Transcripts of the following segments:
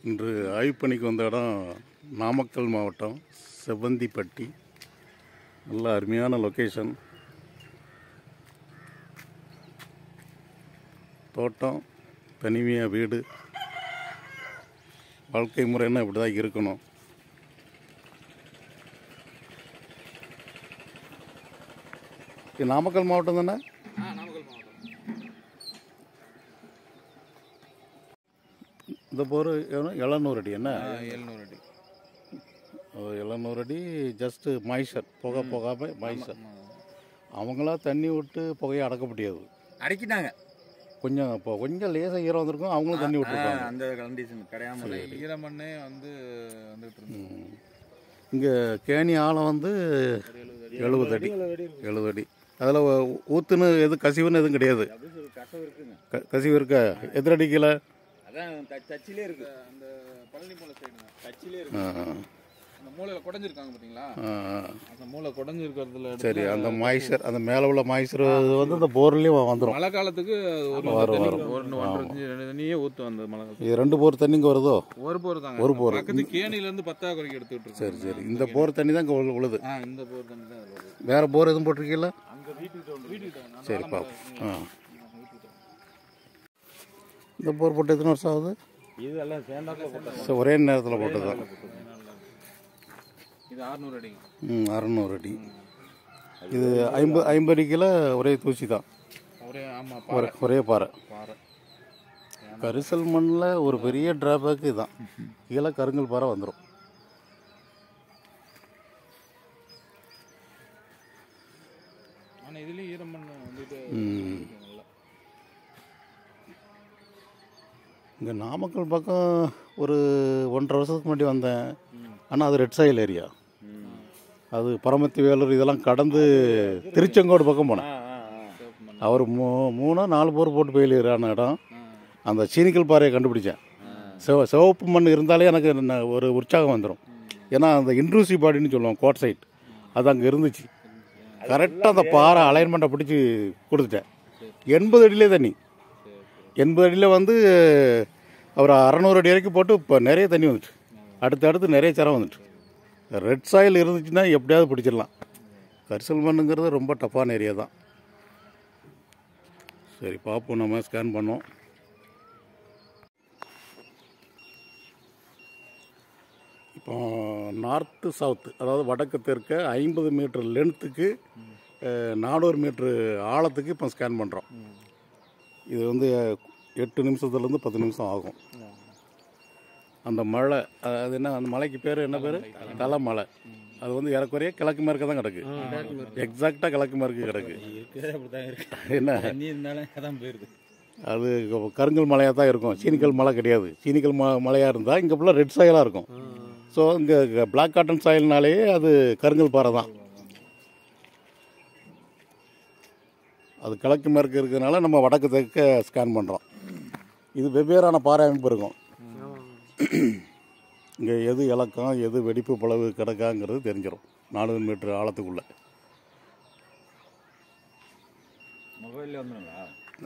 இன்று ஆய்வு பணிக்கு வந்த இடம் நாமக்கல் மாவட்டம் செவ்வந்திப்பட்டி நல்ல அருமையான லொக்கேஷன் தோட்டம் தனிமையாக வீடு வாழ்க்கை முறைன்னா இப்படி தான் இருக்கணும் இது நாமக்கல் மாவட்டம் தானே ஆ நாமக்கல் மாவட்டம் இந்த போர் எழுநூறு அடி என்ன எழுநூறு அடி எழுநூறு அடி ஜஸ்ட்டு மாய்ச்சர் புகை போகாம மாய்ச்சர் அவங்களா தண்ணி விட்டு புகையை அடக்க முடியாது அடிக்கிட்டாங்க கொஞ்சம் இப்போ கொஞ்சம் லேசாக ஈரம் வந்திருக்கும் அவங்களும் தண்ணி விட்டுருப்பாங்க அந்த கண்டிஷன் கிடையாம ஈரமண்ணே வந்து வந்துட்டு இருந்தது இங்கே கேணி ஆழம் வந்து எழுபது அடி எழுபது அடி அதில் ஊத்துன்னு எதுவும் கசிவுன்னு எதுவும் கிடையாது கஷ்டம் இருக்குங்க க கசிவு இருக்க எத்தனை அடி கீழே அதான் தச்சிலே இருக்கு அந்த பழனி மூலை சைடுங்க தச்சிலே ஆ, இருக்கு அந்த மூலையில குடஞ்சிருக்காங்க பாத்தீங்களா ஆ, ஆ. அந்த மூளை குடஞ்சிருக்கிறதுல சரி அந்த மாய்ச்சர் அந்த மேலே உள்ள மாய்ச்சர் வந்து இந்த போர்லேயும் வந்துடும் மழை காலத்துக்கு ஒரு வரும், தண்ணி, வரும். ஒரு ஒன்றரை தண்ணி ரெண்டு தண்ணியே ஊத்தும் அந்த மழை காலத்துக்கு இது ரெண்டு போர் தண்ணி இங்கே வருதோ ஒரு போர் தாங்க ஒரு போர். பக்கத்து கேணில இருந்து பத்தாக்குறைக்கு எடுத்துட்டு இருக்கோம் சரி சரி இந்த போர் தண்ணி தான் இங்கே உழுது ஆ இந்த போர் தண்ணி தான் அதுல வருது. வேற போர் எதுவும் போட்டிருக்கீங்களா அங்க வீட்டுக்கு வீட்டுக்கு தான் சரி பாப்போம் ஆ இந்த போர் போட்டு எத்தனை வருஷம் ஆகுது இதெல்லாம் சேர்ந்தாப்ப போட்டோம் சரி, ஒரே நேரத்தில் போட்டது தான் இது 600 அடிங்க ம் அறநூறு அடி இது ஐம்பது ஐம்பது கிலோ ஒரே தூசி தான் ஒரே ஆமா ஒரே ஒரே பாறை பாறை கரிசல் மண்ணில் ஒரு பெரிய டிராபேக் இதுதான் கீழே கருங்கல் பாறை வந்துடும் ஆனா இதுலயும் ஈரமண் வந்துட்டு ம். இருக்கு நல்லா. இங்கே நாமக்கல் பக்கம் ஒரு ஒன்றரை வருஷத்துக்கு முன்னாடி வந்தேன் ஆனால் அது ரெட் சாயில் ஏரியா அது பரமத்தி வேலூர் இதெல்லாம் கடந்து திருச்செங்கோடு பக்கம் போனேன் சிவப்பு மண். அவர் மூ மூணோ நாலு போர் போட்டு போயிலான இடம் அந்த சீனிக்கல் பாறையை கண்டுபிடிச்சேன் சிவ சிவப்பு மண் இருந்தாலே எனக்கு ந- ஒரு உற்சாகம் வந்துடும் ஏன்னா அந்த இன்ட்ரூசிவ் பாடின்னு சொல்லுவோம் கோட் சைட் அது அங்கே இருந்துச்சு கரெக்டாக அந்த பாறை அலைன்மெண்ட்டை பிடிச்சி கொடுத்துட்டேன் எண்பது அடியிலே தண்ணி எண்பது அடியில் வந்து ஒரு அறநூறு அடி வரைக்கும் போட்டு இப்போ நிறைய தண்ணி வந்துட்டு அடுத்து அடுத்து நிறைய சரம் வந்துட்டு ரெட் சாயில் இருந்துச்சுன்னா எப்படியாவது பிடிச்சிடலாம் கரிசல் மண்ணுங்கிறது ரொம்ப டஃப்பான ஏரியா தான் சரி பார்ப்போம் நம்ம ஸ்கேன் பண்ணோம் இப்போ நார்த்து சவுத்து அதாவது வடக்கு தெற்க ஐம்பது மீட்டர் லென்த்துக்கு நானூறு மீட்ரு ஆழத்துக்கு இப்போ ஸ்கேன் பண்ணுறோம் இது வந்து எட்டு நிமிஷத்துலேருந்து பத்து நிமிஷம் ஆகும் அந்த மலை அஹ், அது என்ன அந்த மலைக்கு பேர் என்ன பேர் தலை மலை அது வந்து ஏறக்குறைய கிழக்கு மேற்க தான் கிடக்கு எக்ஸாக்டாக கிழக்கு மேற்கு கிடக்கு இருக்கிறதே அப்படிதான் இருக்கு என்ன தண்ணி இருந்தாலும் அதான் போயிருது அது கருங்கல் மலையாக தான் இருக்கும் சீனிக்கல் மலை கிடையாது சீனிக்கல் ம மலையாக இருந்தால் இங்கே ஃபுல்லாக ரெட் சாயலாக இருக்கும் ஸோ இங்கே பிளாக் காட்டன் சாயல்னாலேயே அது கருங்கல் பாறை தான் அது கிழக்கு மேற்கு இருக்கிறதுனால நம்ம வடக்கு தெற்க ஸ்கேன் பண்ணுறோம் இது வெவ்வேறான பாறை அமைப்பு இருக்கும் இங்கே எது இலக்கம் எது வெடிப்பு பிளவு கிடக்காங்கிறது தெரிஞ்சிடும் நானூறு மீட்டர் ஆழத்துக்குள்ளே மொபைல்ல வந்துருங்களா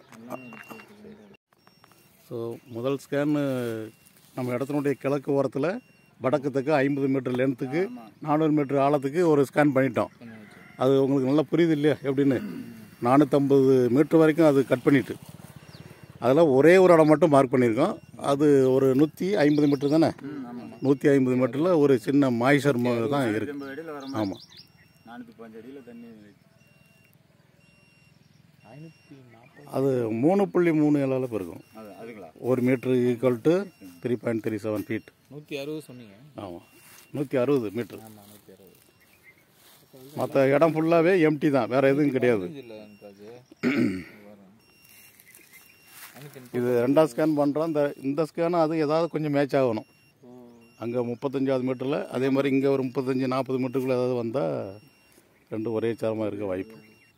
ஸோ முதல் ஸ்கேனு நம்ம இடத்தினுடைய கிழக்கு ஓரத்தில் வடக்கு தெற்கு ஐம்பது மீட்டர் லென்த்துக்கு நானூறு மீட்டர் ஆழத்துக்கு ஒரு ஸ்கேன் பண்ணிட்டோம் அது உங்களுக்கு நல்லா புரியுது இல்லையா எப்படின்னு நானூற்றம்பது மீட்டர் வரைக்கும் அது கட் பண்ணிட்டு அதில் ஒரே ஒரு இடம் மட்டும் மார்க் பண்ணியிருக்கோம் அது ஒரு நூற்றி ஐம்பது மீட்டர் தானே நூற்றி ஐம்பது மீட்டரில் ஒரு சின்ன மாய்ச்சர் தான் இருக்குது ஐம்பது அடியில் வர ஆமாம் நானூற்றி பதினஞ்சு அடியில் தண்ணி அது மூணு புள்ளி மூணு ஏழால் இருக்கும் அது அதுங்களா ஒரு metre equal to three point three seven feet நூத்தி அறுபது சொன்னீங்க ஆமாம் நூற்றி அறுபது மீட்ரு ஆமா நூத்தி அறுபது மற்ற இடம் ஃபுல்லாகவே எம்டி தான் வேறு எதுவும் கிடையாது இல்ல ராஜு அன்னைக்கு இது ரெண்டாவது ஸ்கேன் பண்ணுறோம் இந்த இந்த ஸ்கேனும் அது ஏதாவது கொஞ்சம் மேட்ச் ஆகணும் அங்கே முப்பத்தஞ்சாவது மீட்டரில் அதே மாதிரி இங்கே ஒரு முப்பத்தஞ்சு நாற்பது மீட்டருக்குள்ளே ஏதாவது வந்தால் ரெண்டும் ஒரே சாரமாக இருக்க வாய்ப்பு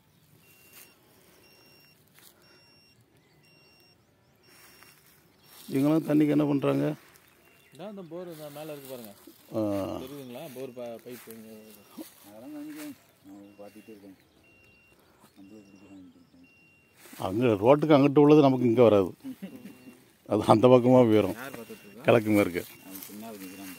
இவங்களும் தண்ணிக்கு என்ன பண்ணுறாங்க இதான் அந்த போர் மேல இருக்கு பாருங்க தெரியுதுங்களா போர் பைப் அதெல்லாம் நினைக்கிறேன் நான் பார்த்துட்டே இருக்கேன் நம்மளும் பிடிக்கிறாங்க அங்கே ரோட்டுக்கு அங்கிட்டு உள்ளது நமக்கு இங்கே வராது அது அந்த பக்கமாக போயிடும் யார் பார்த்துட்டு இருக்கா கிழக்கு மேற்கு அது சின்ன நிற்கிறாங்க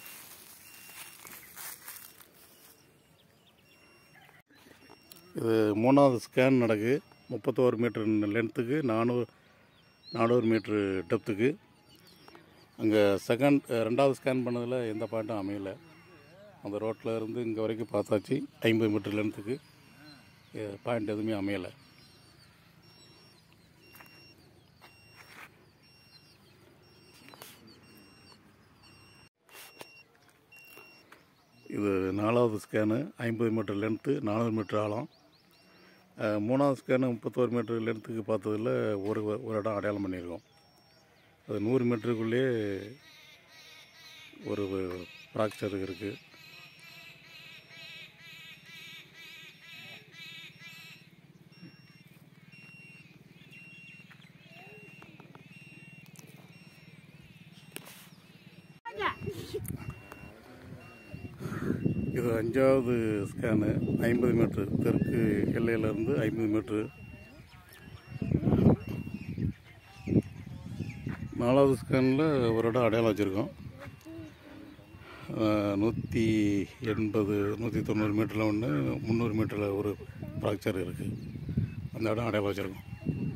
இது மூணாவது ஸ்கேன் நடக்கு முப்பத்தோரு மீட்டர் லென்த்துக்கு நானூறு நானூறு மீட்ரு டெப்த்துக்கு அங்கே செகண்ட் ரெண்டாவது ஸ்கேன் பண்ணதில் எந்த பாயிண்ட்டும் அமையல அந்த ரோட்டில் இருந்து இங்கே வரைக்கும் பார்த்தாச்சு ஐம்பது மீட்டர் லென்த்துக்கு பாயிண்ட் எதுவுமே அமையலை இது நாலாவது ஸ்கேனு ஐம்பது மீட்டர் லென்த்து நானூறு மீட்டர் ஆழம் அஹ், மூணாவது ஸ்கேனு முப்பத்தோரு மீட்டர் லென்த்துக்கு பார்த்ததில் ஒரு ஒரு இடம் அடையாளம் பண்ணியிருக்கோம் அது நூறு மீட்டருக்குள்ளேயே ஒரு ஃப்ராக்சர் இருக்குது இது அஞ்சாவது ஸ்கேனு ஐம்பது மீட்ரு தெற்கு எல்லையிலேருந்து ஐம்பது மீட்ரு நாலாவது ஸ்கேனில் ஒரு இடம் அடையாளம் வச்சுருக்கோம் நூற்றி எண்பது நூற்றி தொண்ணூறு மீட்டரில் ஒன்று முந்நூறு மீட்டரில் ஒரு ஃப்ராக்சர் இருக்குது அந்த இடம் அடையாளம் வச்சுருக்கோம்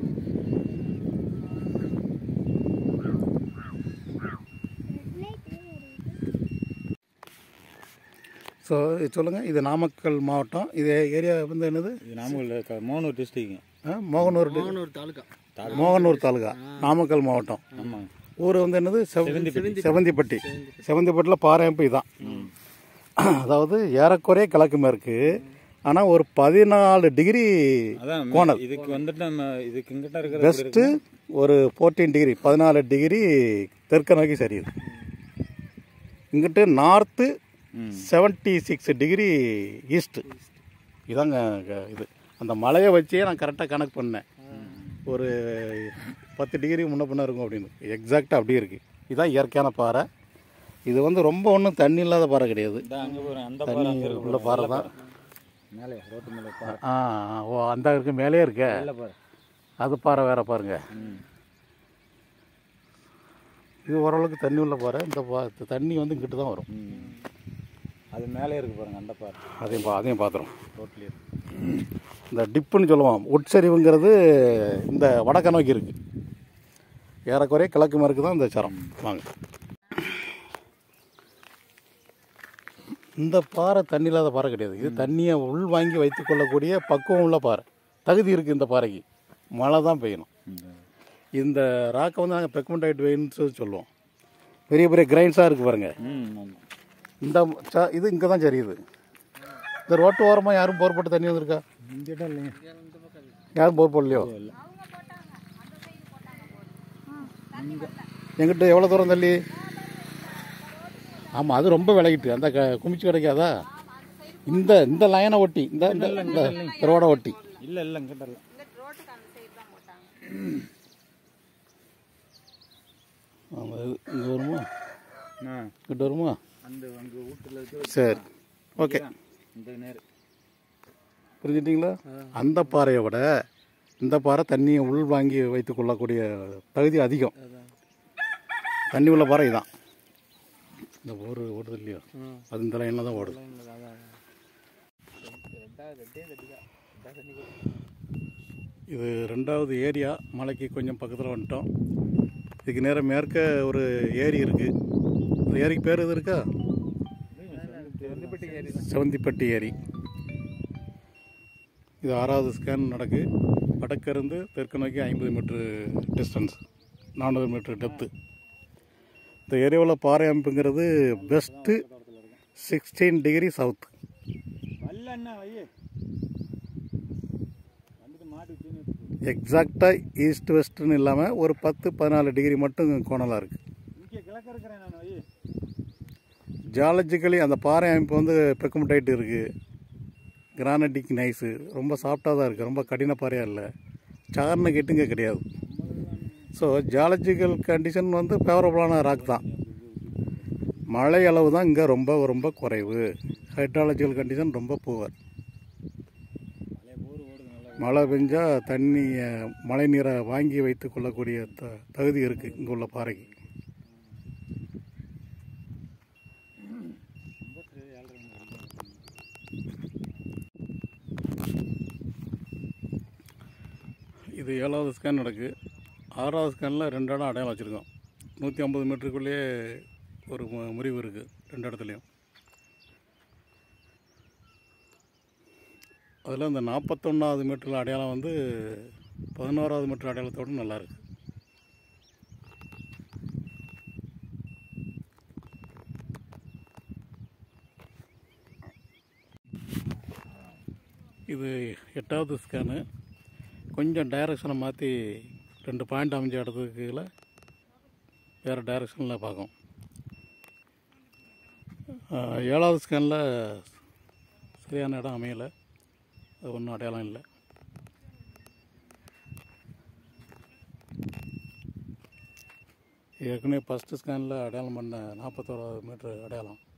ஸோ சொல்லுங்கள் இது நாமக்கல் மாவட்டம் இது ஏரியா வந்து என்னது இது நாமக்கல் மோனூர் டிஸ்ட்ரிக்ட் ஆ, மோகனூர் டி- மோகனூர் தாலுகா நாமக்கல் மாவட்டம் ஆமாங்க ஊர் வந்து என்னது செவ- செவந்திப்பட்டி செவந்திப்பட்டியில் பாறையம்பு இதான் அதாவது ஏறக்குறைய கிழக்கு மேற்கு ஆனால் ஒரு பதினாலு டிகிரி அதான் கோணல். இதுக்கு வந்துட்டு நம்ம இதுக்கு இங்கிட்ட இருக்கிற வெஸ்ட்டு ஒரு ஃபோர்டீன் டிகிரி பதினாலு டிகிரி தெற்கு நோக்கி சரியுது இங்கிட்டு நார்த்து ம். செவன்ட்டி சிக்ஸ் டிகிரி ஈஸ்ட்டு இதாங்க க- இது அந்த மலையை வச்சே நான் கரெக்டாக கணக்கு பண்ணேன் ஒரு பத்து டிகிரி முன்ன பின்ன இருக்கும் அப்படின்னு எக்ஸாக்டாக அப்படியே இருக்குது இதுதான் இயற்கையான பாறை இது வந்து ரொம்ப ஒன்றும் தண்ணி இல்லாத பாறை கிடையாது இந்த அங்கே ஒரு அந்த தண்ணி பாறை அங்கே இருக்கு உள்ள பாறை தான் மேலே ரோட்டு மேலே பாறை ஆ ஆ, ஓ அந்த இருக்கு மேலே இருக்க நல்ல பாறை அது பாறை வேற பாருங்க ம் இது ஓரளவுக்கு தண்ணி உள்ள பாறை இந்த பா தண்ணி வந்து இங்கிட்டு தான் வரும் ம் அது மேலே இருக்கு பாருங்க அந்த பாறை அதையும் பா அதையும் பார்த்துரும் ரோட்லேயே இருக்கு இந்த டிப்புன்னு சொல்லுவோம் உட்சரிவுங்கிறது இந்த வடக்க நோக்கி இருக்கு ஏறக்குறைய கிழக்கு மேற்கு தான் இந்த சரம் வாங்க இந்த பாறை தண்ணி இல்லாத பாறை கிடையாது இது தண்ணியை உள் வாங்கி வைத்துக் கொள்ளக்கூடிய பக்குவம் உள்ள பாறை தகுதி இருக்குது இந்த பாறைக்கு மழை தான் பெய்யணும் இந்த இந்த ராக்கை வந்து நாங்கள் பெக்மெண்டைட் வெயின்னு சொல்லுவோம் பெரிய பெரிய கிரைன்ஸாக இருக்குது பாருங்க ம் ஆமாம் இந்த ச- இது இங்கே தான் சரியுது இந்த ரோட்டு ஓரமாக யாரும் போர் போட்டு தண்ணி வந்திருக்கா இந்த இடம் இல்லைங்க யாரும் போர் போடலையோ எங்கிட்ட எவ்வளோ தூரம் தள்ளி ஆமாம் அது ரொம்ப விலகிட்டு அந்த க குமிச்சு கிடைக்காதா இந்த இந்த லைனை ஒட்டி இந்த இந்த இந்த ரோடை ஒட்டி இல்லை இல்லை இங்கிட்ட இல்லை ஆமாம் இது இங்கே வருமா ஆ இங்கிட்ட வருமா அந்த அங்கே வீட்டில் இருக்க சரி ஓகே இந்த நேர் புரிஞ்சுட்டிங்களா அந்த பாறையை விட இந்த பாறை தண்ணியை உள் வாங்கி வைத்துக் கொள்ளக்கூடிய தகுதி அதிகம் தண்ணி உள்ள பாறை இதான் இந்த ஊர் ஓடுது இல்லையா அது இந்த லைனில் தான் ஓடுது இது ரெண்டாவது ஏரியா மலைக்கு கொஞ்சம் பக்கத்தில் வந்துட்டோம் இதுக்கு நேரம் மேற்க ஒரு ஏரி இருக்குது இந்த ஏரிக்கு பேர் எது இருக்கா செவந்திப்பட்டி ஏரி இது ஆறாவது ஸ்கேன் நடக்கு வடக்கிருந்து தெற்கு நோக்கி ஐம்பது மீட்ரு டிஸ்டன்ஸ் நானூறு மீட்ரு டெப்த்து இந்த ஏரியாவில் பாறை அமைப்புங்கிறது பெஸ்ட்டு சிக்ஸ்டீன் டிகிரி சவுத் வரல அண்ணா ஐயே வந்துட்டு மாட்டு தீனி எக்ஸாக்டாக ஈஸ்ட் வெஸ்ட்னு இல்லாமல் ஒரு பத்து பதினாலு டிகிரி மட்டும் கோணலாக இருக்குது இங்கே கிழக்க இருக்கிறேன் நான் ஐயே ஜியாலஜிக்கலி அந்த பாறை அமைப்பு வந்து பெக்குமடைட் இருக்குது கிரானடிக் நைஸு ரொம்ப சாஃப்டாக தான் இருக்குது ரொம்ப கடின பாறையாக இல்லை சார்னு கெட்டுங்க கிடையாது ஸோ ஜியாலஜிக்கல் கண்டிஷன் வந்து ஃபேவரபுளான ராக் தான் மழை அளவு தான் இங்கே ரொம்ப ரொம்ப குறைவு ஹைட்ராலஜிக்கல் கண்டிஷன் ரொம்ப புவர் மழை பெஞ்சால் தண்ணி அஹ், மழை நீரை வாங்கி வைத்து கொள்ளக்கூடிய த தகுதி இருக்குது இங்கே உள்ள பாறைக்கு ஏழரை இது ஏழாவது ஸ்கேன் நடக்கு ஆறாவது ஸ்கேனில் ரெண்டு இடம் அடையாளம் வச்சுருக்கோம் நூற்றி ஐம்பது மீட்டருக்குள்ளேயே ஒரு மு- முறிவு இருக்குது ரெண்டு இடத்துலையும் அதில் இந்த நாற்பத்தொன்னாவது மீட்டரில் அடையாளம் வந்து பதினோராவது மீட்டர் அடையாளத்தோடு நல்லா இருக்கு இது எட்டாவது ஸ்கேனு கொஞ்சம் டைரக்ஷனை மாற்றி ரெண்டு பாயிண்ட் அமைஞ்ச இடத்துக்கு கீழே வேறு டைரக்ஷனில் பார்க்கும் ஆஹ், ஏழாவது ஸ்கேனில் சரியான இடம் அமையலை அது ஒன்றும் அடையாளம் இல்லை ஏற்கனவே ஃபஸ்ட்டு ஸ்கேனில் அடையாளம் பண்ண நாற்பத்தோராவது மீட்ரு அடையாளம்